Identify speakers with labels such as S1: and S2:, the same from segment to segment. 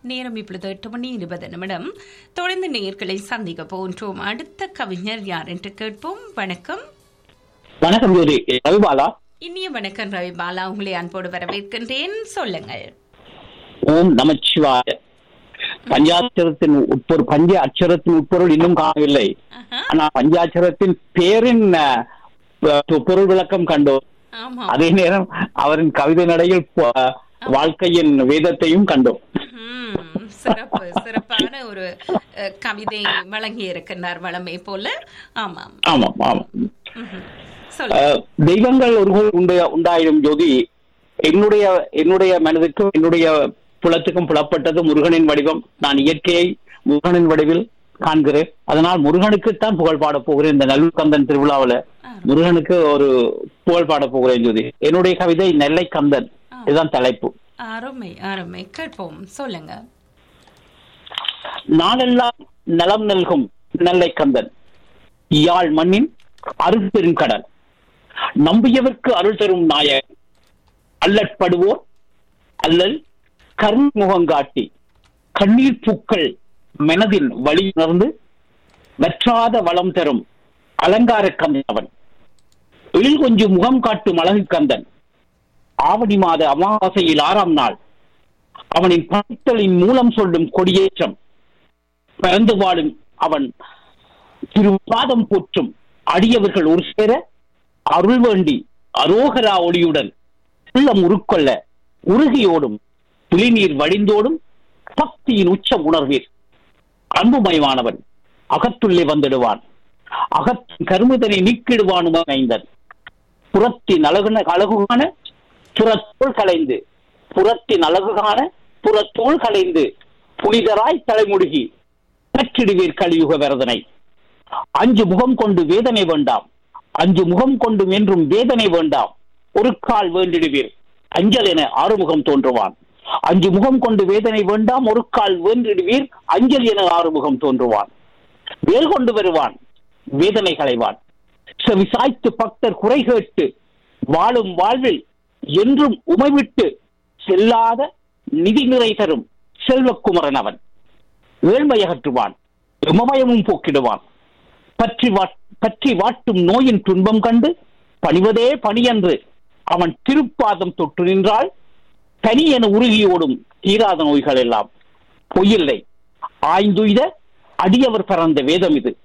S1: நேரம் இப்பொழுது எட்டு மணி இருபது நிமிடம் தொடர்ந்து நேர்களை சந்திக்க போன்றோம் அடுத்த கவிஞர் யார் என்று கேட்போம் வணக்கம்
S2: வணக்கம் ஜோதி ரவிபாலா
S1: இனிய வணக்கம் ரவி பாலா உங்களை அன்போடு வரவேற்கின்றேன் சொல்லுங்கள்
S2: ஓம் நமச்சிவாய பஞ்சாட்சரத்தின் உட்பொரு பஞ்ச அட்சரத்தின் உட்பொருள் இன்னும் காணவில்லை
S1: ஆஹா,
S2: ஆனா பஞ்சாட்சரத்தின் பேரின் அஹ், பொ- பொருள் விளக்கம் கண்டோம்
S1: ஆமா
S2: அதே நேரம் அவரின் கவிதை நடையில் பொ- வாழ்க்கையின் வேதத்தையும் கண்டோம்
S1: ம், சிறப்பு சிறப்பான ஒரு அஹ், கவிதை வழங்கி இருக்கின்றார் வளமை போல ஆமாம்
S2: ஆமாம் ஆமாம்
S1: ம்ஹும். சொல்லுங்க
S2: அஹ், தெய்வங்கள் ஒரு போல் உண்டு உண்டாயிடும் ஜோதி என்னுடைய என்னுடைய மனதுக்கும் என்னுடைய புலத்துக்கும் புலப்பட்டது முருகனின் வடிவம் நான் இயற்கையை முருகனின் வடிவில் காண்கிறேன் அதனால் முருகனுக்குத்தான் புகழ் பாடப் போகிறேன் இந்த நல்லூர் கந்தன் திருவிழாவுல முருகனுக்கு ஒரு புகழ் பாடப் போகிறேன் ஜோதி என்னுடைய கவிதை நெல்லை கந்தன் இதுதான் தலைப்பு
S1: அருமை அருமை கேட்போம் சொல்லுங்க
S2: நாளெல்லாம் நலம் நல்கும் நெல்லை கந்தன் யாழ் மண்ணின் அருள் பெருங்கடல் நம்பியவர்க்கு அருள் தரும் நாயகன் அல்லற்படுவோர் அல்லல் கருமுகங்காட்டி கண்ணீர் பூக்கள் மனதில் வழி உணர்ந்து வற்றாத வளம் தரும் அலங்கார கந்தன் அவன் எழில் கொஞ்சம் முகம் காட்டும் அழகு கந்தன் ஆவணி மாத அமாவாசையில் ஆறாம் நாள் அவனின் பணித்தலின் மூலம் சொல்லும் கொடியேற்றம் பிறந்து வாழும் அவன் திருப்பாதம் போற்றும் அடியவர்கள் ஒரு சேர அருள் வேண்டி அரோகரா ஒளியுடன் உள்ளம் உருக்கொள்ள உருகியோடும் புலிநீர் வழிந்தோடும் பக்தியின் உச்சம் உணர்வீர் அன்புமயமானவன் அகத்துள்ளே வந்திடுவான் அகத்தின் கருமுதனை நீக்கிடுவான் உமைந்தன் புறத்தின் அழகுன அழகுகான புறத்தோள் கலைந்து புறத்தின் அழகுகான புறத்தோள் கலைந்து புனிதராய் தலைமுடுகி பெற்றிடுவீர் கலியுக வரதனை அஞ்சு முகம் கொண்டு வேதனை வேண்டாம் அஞ்சு முகம் கொண்டு என்றும் வேதனை வேண்டாம் ஒரு கால் வேண்டிடுவீர் அஞ்சல் என ஆறுமுகம் தோன்றுவான் அஞ்சு முகம் கொண்டு வேதனை வேண்டாம் ஒரு கால் வேண்டிடுவீர் அஞ்சல் என ஆறுமுகம் தோன்றுவான் வேல் கொண்டு வருவான் வேதனை களைவான் செவி சாய்த்து பக்தர் குறை கேட்டு வாழும் வாழ்வில் என்றும் உமைவிட்டு செல்லாத நிதி நிறை தரும் செல்வக்குமரன் அவன் ஏழ்மை அகற்றுவான் எமமயமும் போக்கிடுவான் பற்றி வாட்- பற்றி வாட்டும் நோயின் துன்பம் கண்டு பணிவதே பணியன்று அவன் திருப்பாதம் தொட்டு நின்றால் தனி என உருகியோடும் தீராத நோய்கள் எல்லாம் பொய்யில்லை ஆய்ந்துய்த அடியவர் பறந்த வேதம் இது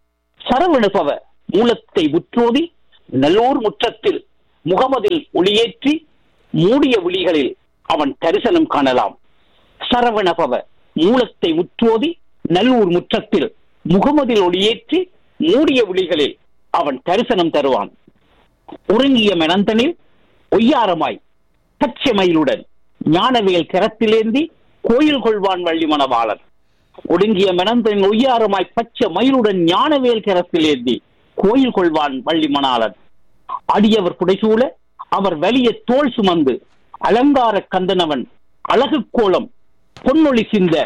S2: சரவணுபவ மூலத்தை உற்றோதி நல்லோர் முற்றத்தில் முகமதில் ஒளியேற்றி மூடிய விழிகளில் அவன் தரிசனம் காணலாம் சரவணபவ மூலத்தை முற்றோதி நல்லூர் முற்றத்தில் முகமதில் ஒளியேற்றி மூடிய விழிகளில் அவன் தரிசனம் தருவான் உறங்கிய மெனந்தனில் ஒய்யாரமாய் பச்சை மயிலுடன் ஞானவேல் கரத்திலேந்தி கோயில் கொள்வான் வள்ளி மணவாளன் ஒடுங்கிய மெனந்தனின் ஒய்யாரமாய் பச்சை மயிலுடன் ஞானவேல் கரத்திலேந்தி கோயில் கொள்வான் வள்ளி மணாளன் அடியவர் புடைசூழ அவர் வலிய தோல் சுமந்து அலங்கார கந்தனவன் அழகு கோலம் பொன்னொளி சிந்த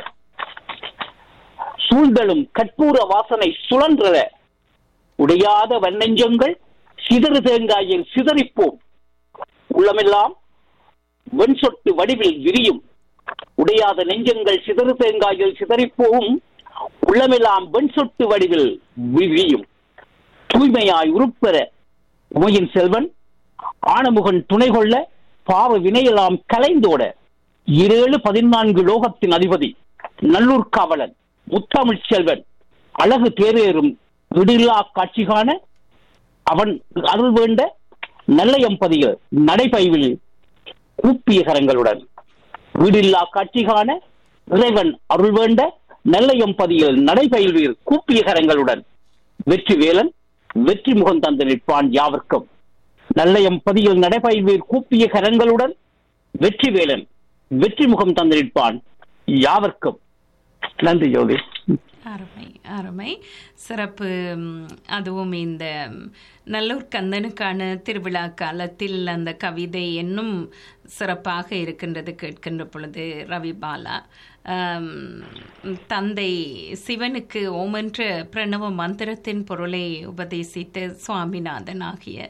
S2: சூழ்தலும் கற்பூர வாசனை சுழன்ற உடையாத வன்னெஞ்சங்கள் சிதறு தேங்காயில் சிதறிப்போம் உள்ளமெல்லாம் வெண் சொட்டு வடிவில் விரியும் உடையாத நெஞ்சங்கள் சிதறு தேங்காயில் சிதறிப்போவும் உள்ளமெல்லாம் வெண் சொட்டு வடிவில் விரியும் தூய்மையாய் உருப்பெற உமையின் செல்வன் ஆனமுகன் துணை கொள்ள பாவ வினையெல்லாம் கலைந்தோட இரேழு பதினான்கு லோகத்தின் அதிபதி நல்லூர் காவலன் முத்தமிழ் செல்வன் அழகு தேரேறும் விடிலா காட்சி காண அவன் அருள் வேண்ட நல்லையம்பதியில் நடைபைவில் கூப்பிய கரங்களுடன் வீடில்லா காட்சி காண இறைவன் அருள் வேண்ட நல்லையம்பதியில் நடைபயில்வீர் கூப்பிய கரங்களுடன் வெற்றி வேலன் வெற்றி முகம் தந்து நிற்பான் யாவர்க்கும் நல்லையம்பதியில் நடைபயில்வீர் கூப்பிய கரங்களுடன் வெற்றி வேலன் வெற்றி முகம் தந்து நிற்பான் யாவர்க்கும் நன்றி ஜோதி
S1: அருமை அருமை சிறப்பு ம், அதுவும் இந்த ம், நல்லூர் கந்தனுக்கான திருவிழா காலத்தில் அந்த கவிதை இன்னும் சிறப்பாக இருக்கின்றது கேட்கின்ற பொழுது ரவி பாலா ஆம், தந்தை சிவனுக்கு ஓமென்ற பிரணவ மந்திரத்தின் பொருளை உபதேசித்த சுவாமிநாதன் ஆகிய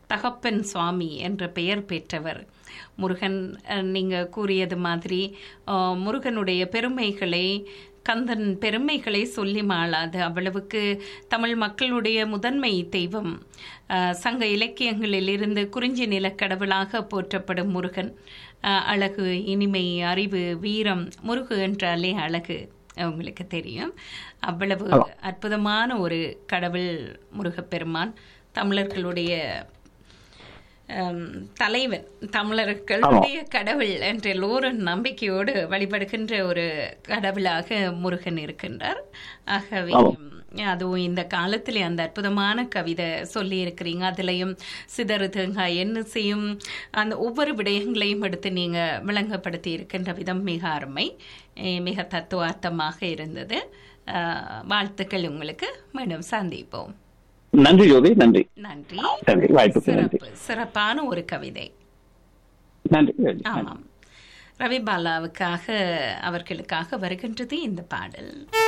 S1: தகப்பன் சுவாமி என்ற பெயர் பெற்றவர் முருகன் அஹ், நீங்க கூறியது மாதிரி அஹ், முருகனுடைய பெருமைகளை கந்தன் பெருமைகளை சொல்லி மாளாது அவ்வளவுக்கு தமிழ் மக்களுடைய முதன்மை தெய்வம் அஹ், சங்க இலக்கியங்களிலிருந்து குறிஞ்சி நிலக்கடவுளாக போற்றப்படும் முருகன் அஹ், அழகு இனிமை அறிவு வீரம் முருகு என்றாலே அழகு உங்களுக்கு தெரியும் அவ்வளவு அற்புதமான ஒரு கடவுள் முருகப்பெருமான் தமிழர்களுடைய ஹம், தலைவன் தமிழர்களுடைய கடவுள் என்ற எல்லோரும் நம்பிக்கையோடு வழிபடுகின்ற ஒரு கடவுளாக முருகன் இருக்கின்றார் ஆகவே அதுவும் இந்த காலத்திலே அந்த அற்புதமான கவிதை சொல்லி இருக்கிறீங்க அதுலயும் சிதறு தேங்காய் என்ன செய்யும் அந்த ஒவ்வொரு விடயங்களையும் எடுத்து நீங்க விளங்கப்படுத்தி இருக்கின்ற விதம் மிக அருமை eh, மிக தத்துவார்த்தமாக இருந்தது அஹ், வாழ்த்துக்கள் உங்களுக்கு மீண்டும் சந்திப்போம்
S2: நன்றி ஜோதி நன்றி
S1: நன்றி
S2: நன்றி வாய்ப்புக்கு நன்றி
S1: சிறப்பு சிறப்பான ஒரு கவிதை
S2: நன்றி நன்றி
S1: ஆமாம் ரவி பாலாவுக்காக அவர்களுக்காக வருகின்றது இந்த பாடல்